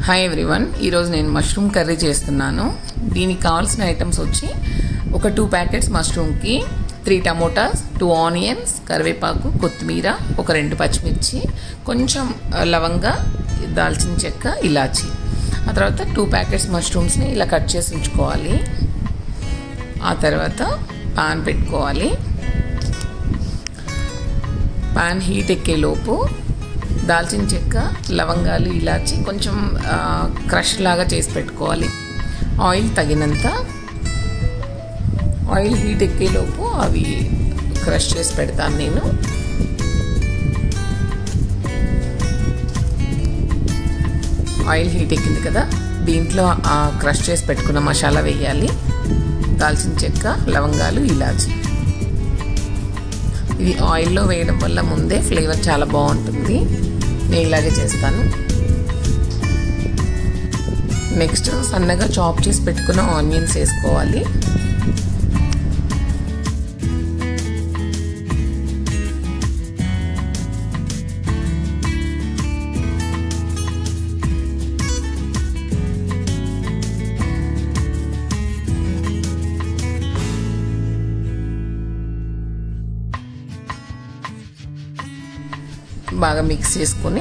hi everyone ఈరోజు నేను mushroom curry చేస్తున్నాను దీనికి కావాల్సిన ఐటమ్స్ వచ్చి ఒక టూ ప్యాకెట్స్ మష్రూమ్కి త్రీ టమోటాస్ టూ ఆనియన్స్ కరివేపాకు కొత్తిమీర ఒక రెండు పచ్చిమిర్చి కొంచెం ఆ, లవంగ దాల్చిన చెక్క ఇలాచి ఆ తర్వాత టూ ప్యాకెట్స్ మష్రూమ్స్ని ఇలా కట్ చేసి ఉంచుకోవాలి ఆ తర్వాత పాన్ పెట్టుకోవాలి పాన్ హీట్ ఎక్కేలోపు దాల్చిన చెక్క లవంగాలు ఇలాచి కొంచెం ఆ, క్రష్ లాగా చేసి పెట్టుకోవాలి ఆయిల్ తగినంత ఆయిల్ హీట్ ఎక్కేలోపు అవి క్రష్ చేసి పెడతాను నేను ఆయిల్ హీట్ ఎక్కింది కదా దీంట్లో ఆ క్రష్ చేసి పెట్టుకున్న మసాలా వేయాలి దాల్చిన చెక్క లవంగాలు ఇలాచి ఇది ఆయిల్లో వేయడం వల్ల ముందే ఫ్లేవర్ చాలా బాగుంటుంది నేను ఇలాగే చేస్తాను నెక్స్ట్ సన్నగా చాప్ చేసి పెట్టుకున్న ఆనియన్స్ వేసుకోవాలి బాగా మిక్స్ చేసుకొని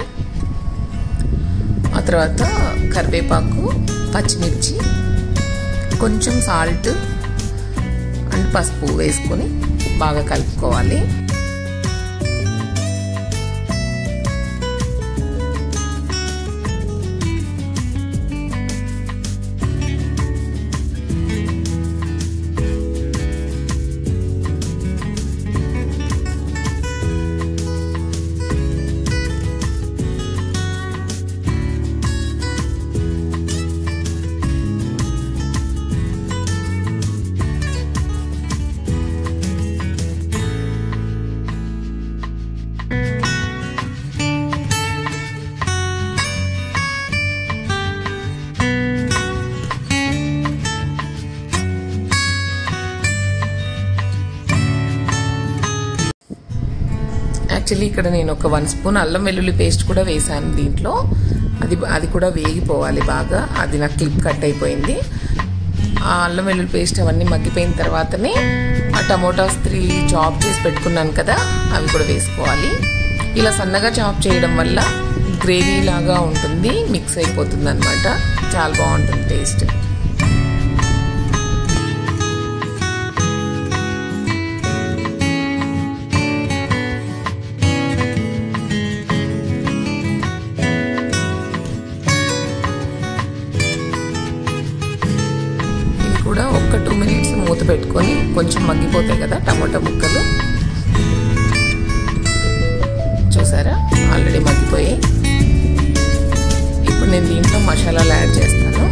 ఆ తర్వాత కరివేపాకు పచ్చిమిర్చి కొంచెం సాల్ట్ అండ్ పసుపు వేసుకొని బాగా కలుపుకోవాలి యాక్చువల్లీ ఇక్కడ నేను ఒక వన్ స్పూన్ అల్లం వెల్లుల్లి పేస్ట్ కూడా వేసాను దీంట్లో అది అది కూడా వేగిపోవాలి బాగా అది నాకు క్లిప్ కట్ అయిపోయింది ఆ అల్లం వెల్లుల్లి పేస్ట్ అవన్నీ మగ్గిపోయిన తర్వాతనే ఆ టమోటాస్ త్రీ చాప్ చేసి పెట్టుకున్నాను కదా అవి కూడా వేసుకోవాలి ఇలా సన్నగా చాప్ చేయడం వల్ల గ్రేవీ లాగా ఉంటుంది మిక్స్ అయిపోతుంది అనమాట చాలా బాగుంటుంది టేస్ట్ ఇది కూడా ఒక్క టూ మినిట్స్ మూత పెట్టుకొని కొంచెం మగ్గిపోతాయి కదా టమాటా ముక్కలు చూసారా ఆల్రెడీ మగ్గిపోయాయి ఇప్పుడు నేను దీంట్లో మసాలాలు యాడ్ చేస్తాను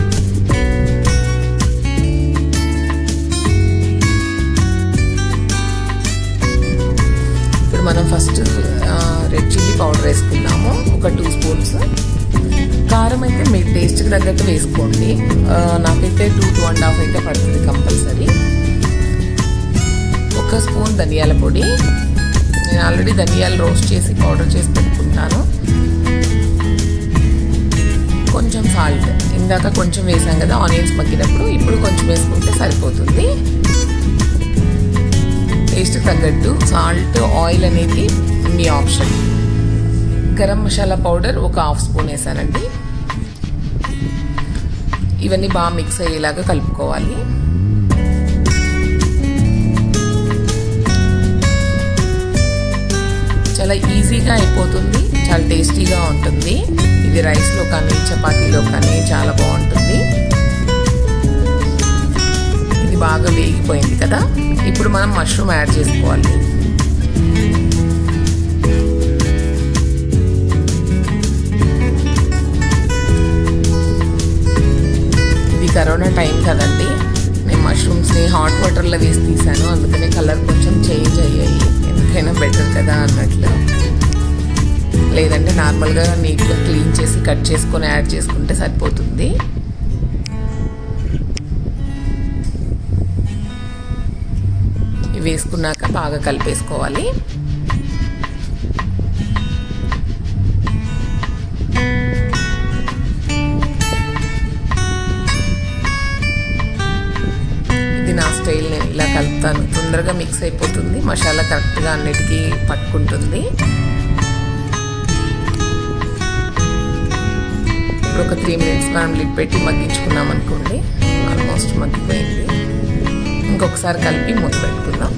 ఇప్పుడు మనం ఫస్ట్ రెడ్ చిల్లీ పౌడర్ వేసుకుందాము ఒక టూ స్పూన్స్ కారం అయితే మీ టేస్ట్కి తగ్గట్టు వేసుకోండి ఆ, నాకైతే టూ టూ అండ్ హాఫ్ అయితే పడుతుంది కంపల్సరీ ఒక స్పూన్ ధనియాల పొడి నేను ఆల్రెడీ ధనియాలు రోస్ట్ చేసి పౌడర్ చేసి పెట్టుకుంటాను కొంచెం సాల్ట్ ఇందాక కొంచెం వేసాం కదా ఆనియన్స్ మగ్గినప్పుడు ఇప్పుడు కొంచెం వేసుకుంటే సరిపోతుంది టేస్ట్ తగ్గట్టు సాల్ట్ ఆయిల్ అనేది మీ ఆప్షన్ గరం మసాలా పౌడర్ ఒక హాఫ్ స్పూన్ వేసానండి ఇవన్నీ బాగా మిక్స్ అయ్యేలాగా కలుపుకోవాలి చాలా ఈజీగా అయిపోతుంది చాలా టేస్టీగా ఉంటుంది ఇది రైస్లో కానీ చపాతీలో కానీ చాలా బాగుంటుంది ఇది బాగా వేగిపోయింది కదా ఇప్పుడు మనం మష్రూమ్ యాడ్ చేసుకోవాలి ఇది కరోనా టైం కదండి నేను మష్రూమ్స్ని హాట్ వాటర్లో వేసి తీసాను అందుకనే కలర్ కొంచెం చేంజ్ అయ్యాయి ఎందుకైనా బెటర్ కదా అన్నట్లు లేదంటే నార్మల్గా నీట్గా క్లీన్ చేసి కట్ చేసుకొని యాడ్ చేసుకుంటే సరిపోతుంది ఇవి వేసుకున్నాక బాగా కలిపేసుకోవాలి ఇలా కలుపుతాను తొందరగా మిక్స్ అయిపోతుంది మసాలా కరెక్ట్గా అన్నిటికీ పట్టుకుంటుంది ఇప్పుడు ఒక త్రీ మినిట్స్ మనం లిడ్ పెట్టి మగ్గించుకున్నాం అనుకోండి ఆల్మోస్ట్ మగ్గిపోయింది ఇంకొకసారి కలిపి మూత పెట్టుకుందాం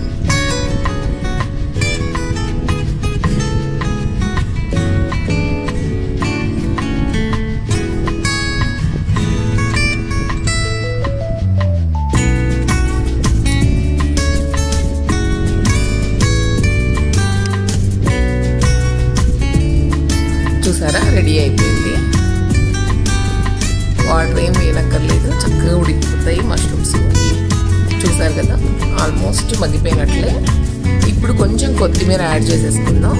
చూసారా రెడీ అయిపోయింది వాటర్ ఏం వేయనక్కర్లేదు చక్కగా ఉడికిపోతాయి మష్రూమ్స్ చూసారు కదా ఆల్మోస్ట్ మగ్గిపోయినట్లే ఇప్పుడు కొంచెం కొత్తిమీర యాడ్ చేసేసుకుందాం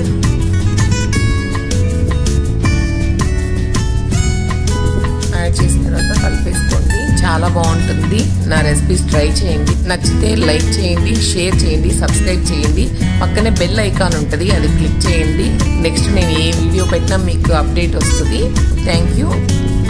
యాడ్ చేసిన తర్వాత కలిపేసుకోండి చాలా బాగుంటుంది నా రెసిపీస్ ట్రై చేయండి నచ్చితే లైక్ చేయండి షేర్ చేయండి సబ్స్క్రైబ్ చేయండి పక్కనే బెల్ ఐకాన్ ఉంటుంది అది క్లిక్ చేయండి నెక్స్ట్ నేను ఏ వీడియో పెట్టినా మీకు అప్డేట్ వస్తుంది థ్యాంక్ యూ